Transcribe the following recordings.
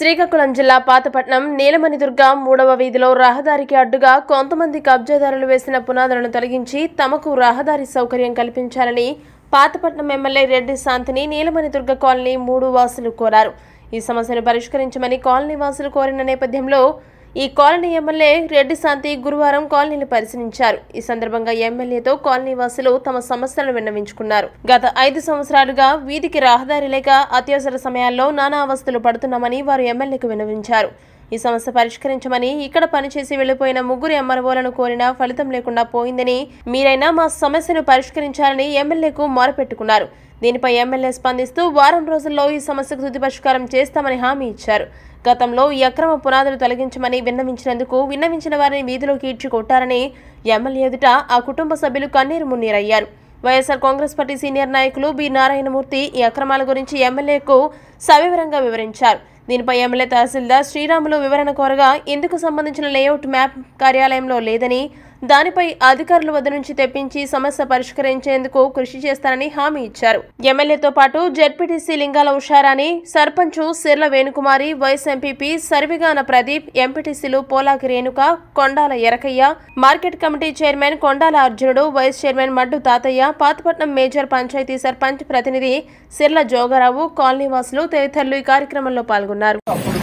శ్రీకాకుళం జిల్లా పాతపట్నం నీలమణిదుర్గ మూడవ వీధిలో రహదారికి అడ్డుగా కొంతమంది కబ్జాదారులు వేసిన పునాదులను తొలగించి తమకు రహదారి సౌకర్యం కల్పించాలని పాతపట్నం ఎమ్మెల్యే రెడ్డి శాంతిని నీలమణిదుర్గ కాలనీ మూడు వాసులు కోరారు ఈ సమస్యను పరిష్కరించమని కాలనీ వాసులు కోరిన నేపథ్యంలో ఈ కాలనీ ఎమ్మెల్యే రెడ్డి శాంతి గురువారం కాలనీని పరిశీలించారు ఈ సందర్భంగా ఎమ్మెల్యేతో కాలనీ వాసులు తమ సమస్యలను విన్నవించుకున్నారు గత ఐదు సంవత్సరాలుగా వీధికి రహదారి లేక అత్యవసర సమయాల్లో నానా అవస్థలు పడుతున్నామని వారు ఎమ్మెల్యేకు విన్నవించారు ఈ సమస్య పరిష్కరించమని ఇక్కడ పనిచేసి వెళ్లిపోయిన ముగ్గురు ఎమ్మెల్యేలను కోరినా ఫలితం లేకుండా పోయిందని మీరైనా మా సమస్యను పరిష్కరించాలని ఎమ్మెల్యేకు మొరపెట్టుకున్నారు దీనిపై ఎమ్మెల్యే స్పందిస్తూ వారం రోజుల్లో ఈ సమస్యకు తుది పరిష్కారం చేస్తామని హామీ ఇచ్చారు గతంలో ఈ అక్రమ పునాదులు తొలగించమని విన్నవించినందుకు విన్నవించిన వారిని వీధిలోకి ఈడ్చి కొట్టారని ఎమ్మెల్యే ఎదుట ఆ కుటుంబ సభ్యులు కన్నీరు మున్నీరయ్యారు వైఎస్ఆర్ కాంగ్రెస్ పార్టీ సీనియర్ నాయకులు బి నారాయణమూర్తి ఈ అక్రమాల గురించి ఎమ్మెల్యేకు సవివరంగా వివరించారు దీనిపై ఎమ్మెల్యే తహసీల్దార్ శ్రీరాములు వివరణ కోరగా ఇందుకు సంబంధించిన లేఅవుట్ మ్యాప్ కార్యాలయంలో లేదని దానిపై అధికారుల వద్ద నుంచి తెప్పించి సమస్య పరిష్కరించేందుకు కృషి చేస్తానని హామీ ఇచ్చారు ఎమ్మెల్యేతో పాటు ZPTC Lingala Usharani sarpanch Sirla Venukumari vice MPP Sarvigana Pradeep ఎంపీటీసీలు Polaki Renuka Kondala Erakayya market committee chairman Kondala Arjunudu vice chairman మడ్డు తాతయ్య పాతపట్నం మేజర్ పంచాయతీ సర్పంచ్ ప్రతినిధి సిర్ల జోగారావు కాలనీ వాసులు తదితరులు ఈ కార్యక్రమంలో పాల్గొన్నారు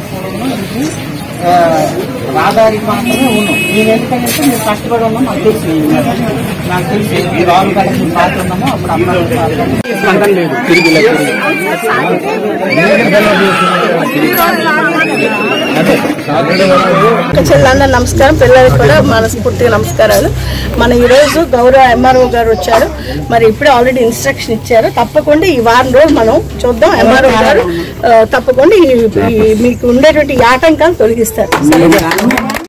ఆ, రహదారి మాత్రమే ఉన్నాం నేను ఎందుకంటే మీరు కష్టపడి ఉన్నాం నాకు తెలుసు నాకు తెలుసు ఈ రాళ్ళు కలిసి పాత్రున్నాము అప్పుడు అమ్మాయి స్పందన లేదు తిరిగి చెల్లందరూ నమస్కారం పిల్లలకు కూడా మనస్ఫూర్తిగా నమస్కారాలు మన ఈరోజు గౌరవ ఎంఆర్ఓ గారు వచ్చారు మరి ఇప్పుడే ఆల్రెడీ ఇన్స్ట్రక్షన్ ఇచ్చారు తప్పకుండా ఈ వారం రోజులు మనం చూద్దాం ఎంఆర్ఓ గారు ఆ, తప్పకుండా ఈ- ఈ మీకు ఉండేటువంటి ఈ ఆటంకాలు తొలగిస్తారు